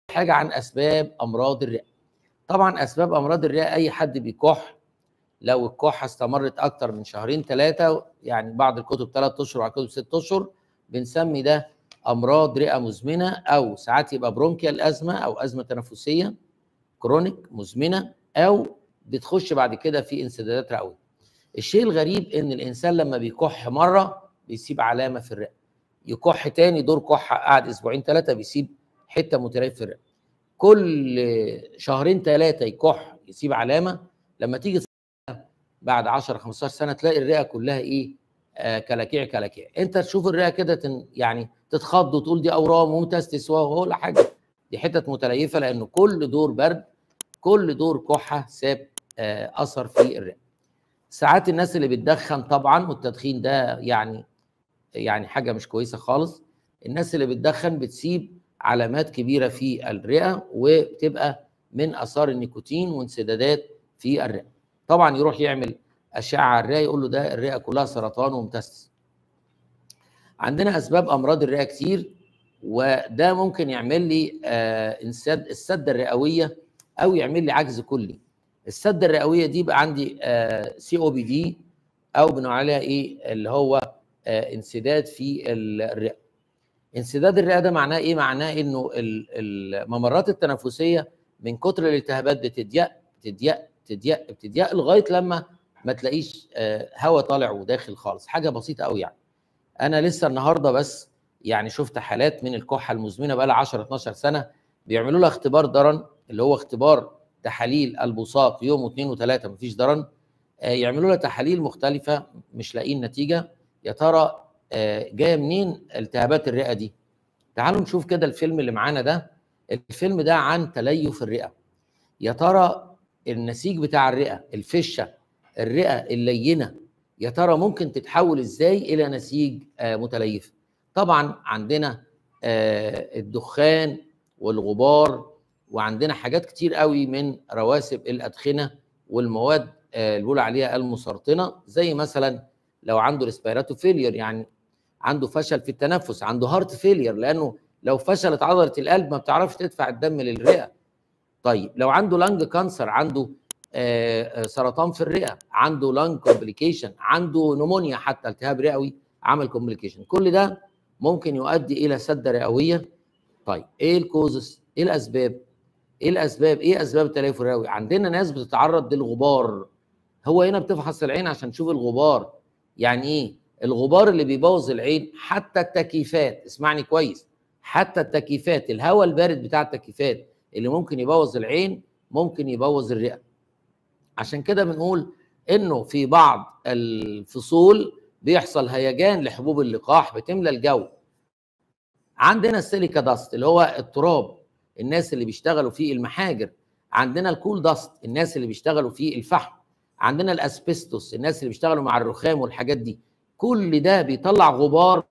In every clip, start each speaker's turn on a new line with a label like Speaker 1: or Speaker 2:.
Speaker 1: حاجه عن اسباب امراض الرئه طبعا اسباب امراض الرئه اي حد بيكح لو الكحه استمرت اكتر من شهرين ثلاثه يعني بعض الكتب ثلاث اشهر وبعض الكتب ست اشهر بنسمي ده امراض رئه مزمنه او ساعات يبقى برونكيال ازمه او ازمه تنفسيه كرونيك مزمنه او بتخش بعد كده في انسدادات رئويه الشيء الغريب ان الانسان لما بيكح مره بيسيب علامه في الرئه يكح تاني دور كحه قعد اسبوعين ثلاثه بيسيب حته متلف في الرئه كل شهرين ثلاثه يكح يسيب علامه لما تيجي بعد 10 15 سنه تلاقي الرئه كلها ايه آه كلاكيع كلاكيع انت تشوف الرئه كده تن يعني تتخض وتقول دي اورام ومتستس ولا حاجه دي حتت متليفه لانه كل دور برد كل دور كحه ساب آه اثر في الرئه ساعات الناس اللي بتدخن طبعا والتدخين ده يعني يعني حاجه مش كويسه خالص الناس اللي بتدخن بتسيب علامات كبيره في الرئه وبتبقى من اثار النيكوتين وانسدادات في الرئه طبعا يروح يعمل اشعه على الرئه يقول له ده الرئه كلها سرطان ومتسس عندنا اسباب امراض الرئه كتير وده ممكن يعمل لي آه انسد السده الرئويه او يعمل لي عجز كلي السده الرئويه دي بقى عندي سي او بي دي او بنقول عليها ايه اللي هو آه انسداد في الرئه انسداد الرئه ده معناه ايه معناه انه الممرات التنفسيه من كتر الالتهابات بتضيق بتضيق بتضيق بتضيق لغايه لما ما تلاقيش آه هواء طالع وداخل خالص حاجه بسيطه قوي يعني انا لسه النهارده بس يعني شفت حالات من الكحه المزمنه بقى لها 10 12 سنه بيعملوا لها اختبار درن اللي هو اختبار تحاليل البصاق يوم واثنين وثلاثه مفيش درن آه يعملوا لها تحاليل مختلفه مش لاقيين نتيجه يا ترى آه جايه منين التهابات الرئه دي تعالوا نشوف كده الفيلم اللي معانا ده الفيلم ده عن تليف الرئه يا ترى النسيج بتاع الرئه الفشه الرئه اللينه يا ترى ممكن تتحول ازاي الى نسيج آه متليف طبعا عندنا آه الدخان والغبار وعندنا حاجات كتير قوي من رواسب الادخنه والمواد آه اللي بيقول عليها المسرطنه زي مثلا لو عنده ريسبيراتو فيلير يعني عنده فشل في التنفس عنده هارت فيلير لانه لو فشلت عضله القلب ما بتعرفش تدفع الدم للرئه طيب لو عنده لانج كانسر عنده آه سرطان في الرئه عنده لانج كومبليكيشن عنده نمونيا حتى التهاب رئوي عمل كومبليكيشن كل ده ممكن يؤدي الى سده رئويه طيب ايه الكوزس ايه الاسباب ايه الاسباب ايه اسباب التليف الرئوي عندنا ناس بتتعرض للغبار هو هنا بتفحص العين عشان تشوف الغبار يعني ايه الغبار اللي بيبوظ العين حتى التكييفات اسمعني كويس حتى التكييفات الهواء البارد بتاع التكييفات اللي ممكن يبوظ العين ممكن يبوظ الرئه عشان كده بنقول انه في بعض الفصول بيحصل هيجان لحبوب اللقاح بتملى الجو عندنا السيليكا داست اللي هو التراب الناس اللي بيشتغلوا في المحاجر عندنا الكول داست الناس اللي بيشتغلوا في الفحم عندنا الاسبستوس الناس اللي بيشتغلوا مع الرخام والحاجات دي كل ده بيطلع غبار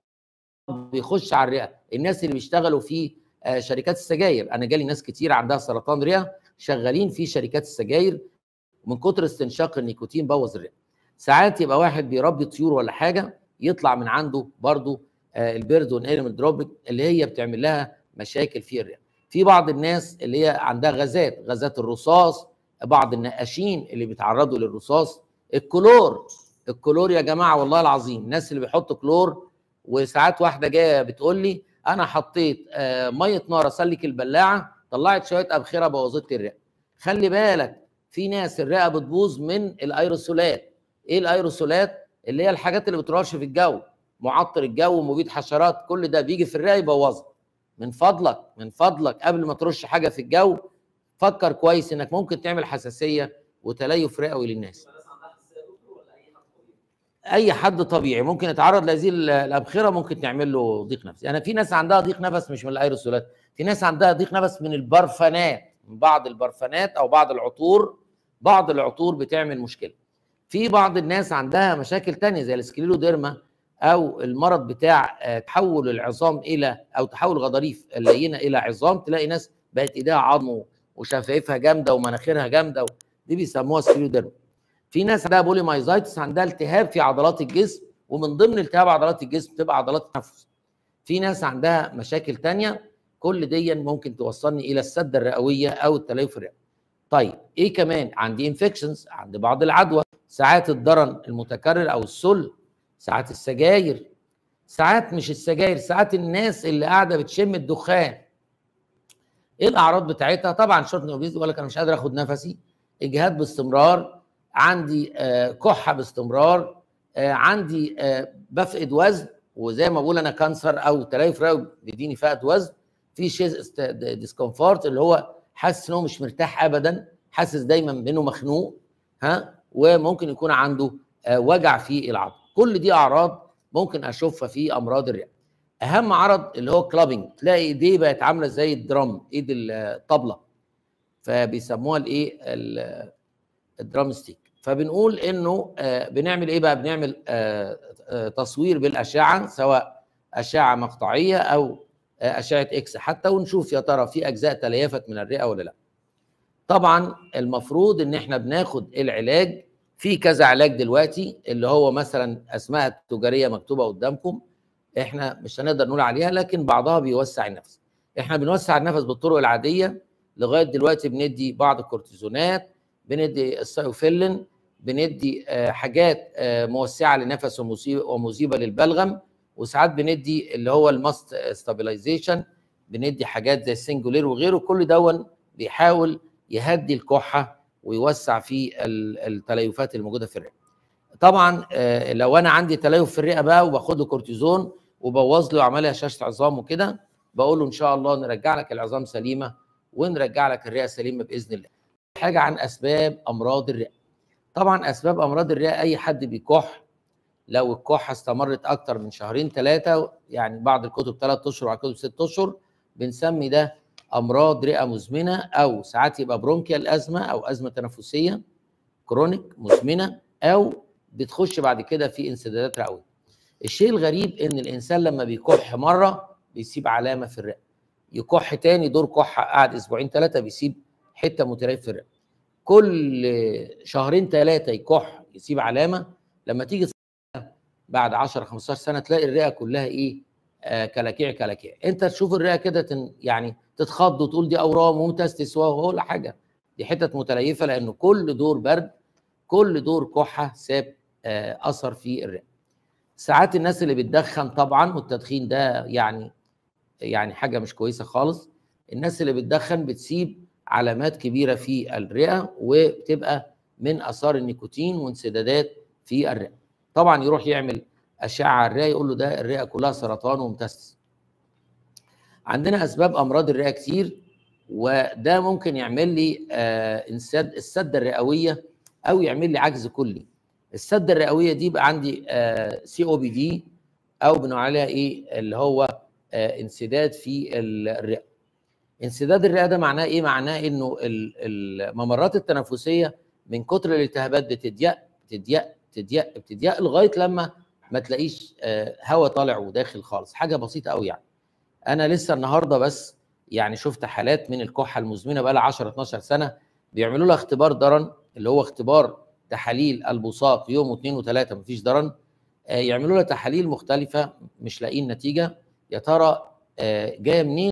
Speaker 1: بيخش على الرئه الناس اللي بيشتغلوا في شركات السجاير انا جالي ناس كتير عندها سرطان رئه شغالين في شركات السجاير من كتر استنشاق النيكوتين بوظ الرئه ساعات يبقى واحد بيربي طيور ولا حاجه يطلع من عنده برضو البيردون ايرمل دروبك اللي هي بتعمل لها مشاكل في الرئه في بعض الناس اللي هي عندها غازات غازات الرصاص بعض النقاشين اللي بيتعرضوا للرصاص الكلور الكلور يا جماعه والله العظيم الناس اللي بيحطوا كلور وساعات واحده جايه بتقول لي انا حطيت ميه نار اسلك البلاعه طلعت شويه ابخره بوظت الرئه خلي بالك في ناس الرئه بتبوظ من الايروسولات ايه الايروسولات اللي هي الحاجات اللي بترش في الجو معطر الجو مبيد حشرات كل ده بيجي في الرئه يبوظها من فضلك من فضلك قبل ما ترش حاجه في الجو فكر كويس انك ممكن تعمل حساسيه وتليف رئوي للناس اي حد طبيعي ممكن يتعرض لهذه الابخره ممكن تعمل له ضيق نفسي انا في ناس عندها ضيق نفس مش من الايروسولات في ناس عندها ضيق نفس من البرفانات من بعض البرفانات او بعض العطور بعض العطور بتعمل مشكله في بعض الناس عندها مشاكل تانية زي السكليروديرما او المرض بتاع تحول العظام الى او تحول الغضاريف اللينه الى عظام تلاقي ناس بقت ايديها عظم وشفايفها جامده ومناخيرها جامده دي بيسموها سكليروديرما في ناس عندها بوليمايزايتس عندها التهاب في عضلات الجسم ومن ضمن التهاب عضلات الجسم تبقى عضلات التنفس في ناس عندها مشاكل تانية كل دي ممكن توصلني الى السده الرئويه او التليف الرئوي طيب ايه كمان عندي انفكشنز عندي بعض العدوى ساعات الضرن المتكرر او السل ساعات السجاير ساعات مش السجاير ساعات الناس اللي قاعده بتشم الدخان ايه الاعراض بتاعتها طبعا شورت اوبيز يقول لك انا مش قادر اخد نفسي اجهاد باستمرار عندي آه كحه باستمرار آه عندي آه بفقد وزن وزي ما بقول انا كانسر او تليف رئوي بيديني فقد وزن في شيء ديسكomfort اللي هو حاسس ان هو مش مرتاح ابدا حاسس دايما بانه مخنوق ها وممكن يكون عنده وجع في العظم كل دي اعراض ممكن اشوفها في امراض الرئه اهم عرض اللي هو كلابنج تلاقي ايديه بقت عامله زي الدرام ايد الطبله فبيسموها الايه الدرام ستيك فبنقول انه بنعمل ايه بقى بنعمل تصوير بالاشعه سواء اشعه مقطعيه او اشعه اكس حتى ونشوف يا ترى في اجزاء تليفت من الرئه ولا لا طبعا المفروض ان احنا بناخد العلاج في كذا علاج دلوقتي اللي هو مثلا اسماء التجاريه مكتوبه قدامكم احنا مش هنقدر نقول عليها لكن بعضها بيوسع النفس احنا بنوسع النفس بالطرق العاديه لغايه دلوقتي بندي بعض الكورتيزونات بندي السايوفيلين بندي حاجات موسعه للنفس ومذيبه للبلغم وساعات بندي اللي هو الماست ستابلايزيشن بندي حاجات زي السنجولير وغيره كل دون بيحاول يهدي الكحه ويوسع في التليفات الموجوده في الرئه. طبعا لو انا عندي تليف في الرئه بقى وباخد له كورتيزون وبوظ له عمليه هشاشه عظام وكده بقول له ان شاء الله نرجع لك العظام سليمه ونرجع لك الرئه سليمه باذن الله. حاجه عن اسباب امراض الرئه. طبعا اسباب امراض الرئه اي حد بيكح لو الكحه استمرت اكتر من شهرين ثلاثه يعني بعض الكتب ثلاث اشهر وبعض الكتب ست اشهر بنسمي ده امراض رئه مزمنه او ساعات يبقى برونكيال ازمه او ازمه تنفسيه كرونيك مزمنه او بتخش بعد كده في انسدادات رئويه. الشيء الغريب ان الانسان لما بيكح مره بيسيب علامه في الرئه. يكح تاني دور كحه قعد اسبوعين ثلاثه بيسيب حته متلف في الرئه. كل شهرين ثلاثه يكح يسيب علامه لما تيجي بعد 10 15 سنه تلاقي الرئه كلها ايه آه كلاكيع كلاكيع انت تشوف الرئه كده تن يعني تتخض وتقول دي اورام ومتستس ولا حاجه دي حتت متليفه لانه كل دور برد كل دور كحه ساب آه اثر في الرئه ساعات الناس اللي بتدخن طبعا والتدخين ده يعني يعني حاجه مش كويسه خالص الناس اللي بتدخن بتسيب علامات كبيره في الرئه وبتبقى من اثار النيكوتين وانسدادات في الرئه طبعا يروح يعمل اشعه على الرئه يقول له ده الرئه كلها سرطان ومتستس عندنا اسباب امراض الرئه كتير وده ممكن يعمل لي آه انسد السده الرئويه او يعمل لي عجز كلي السده الرئويه دي بقى عندي آه سي او بي دي او بنقول عليها ايه اللي هو آه انسداد في الرئه انسداد الرئه ده معناه ايه معناه انه الممرات التنفسيه من كتر الالتهابات بتضيق بتضيق بتضيق بتضيق لغايه لما ما تلاقيش هواء طالع وداخل خالص حاجه بسيطه قوي يعني انا لسه النهارده بس يعني شفت حالات من الكحه المزمنه بقى لها 10 12 سنه بيعملوا لها اختبار درن اللي هو اختبار تحاليل البصاق يوم واثنين وثلاثه مفيش درن يعملوا لها تحاليل مختلفه مش لاقيين نتيجه يا ترى جايه منين